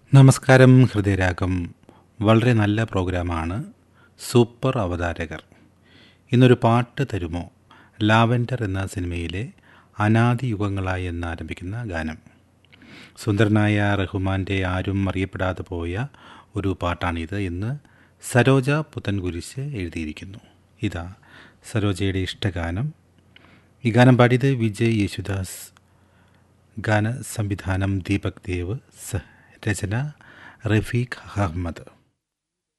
നമസ്കാരം ഹൃദയരാഗം വളരെ നല്ല പ്രോഗ്രാമാണ് സൂപ്പർ അവതാരകർ ഇന്നൊരു പാട്ട് തരുമോ ലാവൻഡർ എന്ന സിനിമയിലെ അനാദി യുഗങ്ങളായി എന്ന് ആരംഭിക്കുന്ന ഗാനം സുന്ദരനായ റഹ്മാൻ്റെ ആരും അറിയപ്പെടാതെ പോയ ഒരു പാട്ടാണിത് എന്ന് സരോജ പുത്തൻകുരിശ് എഴുതിയിരിക്കുന്നു ഇതാ സരോജയുടെ ഇഷ്ടഗാനം ഈ ഗാനം പാടിയത് വിജയ് യേശുദാസ് ഗാന സംവിധാനം ദീപക് ദേവ് സ രചന റഫീഖ് അഹമ്മദ്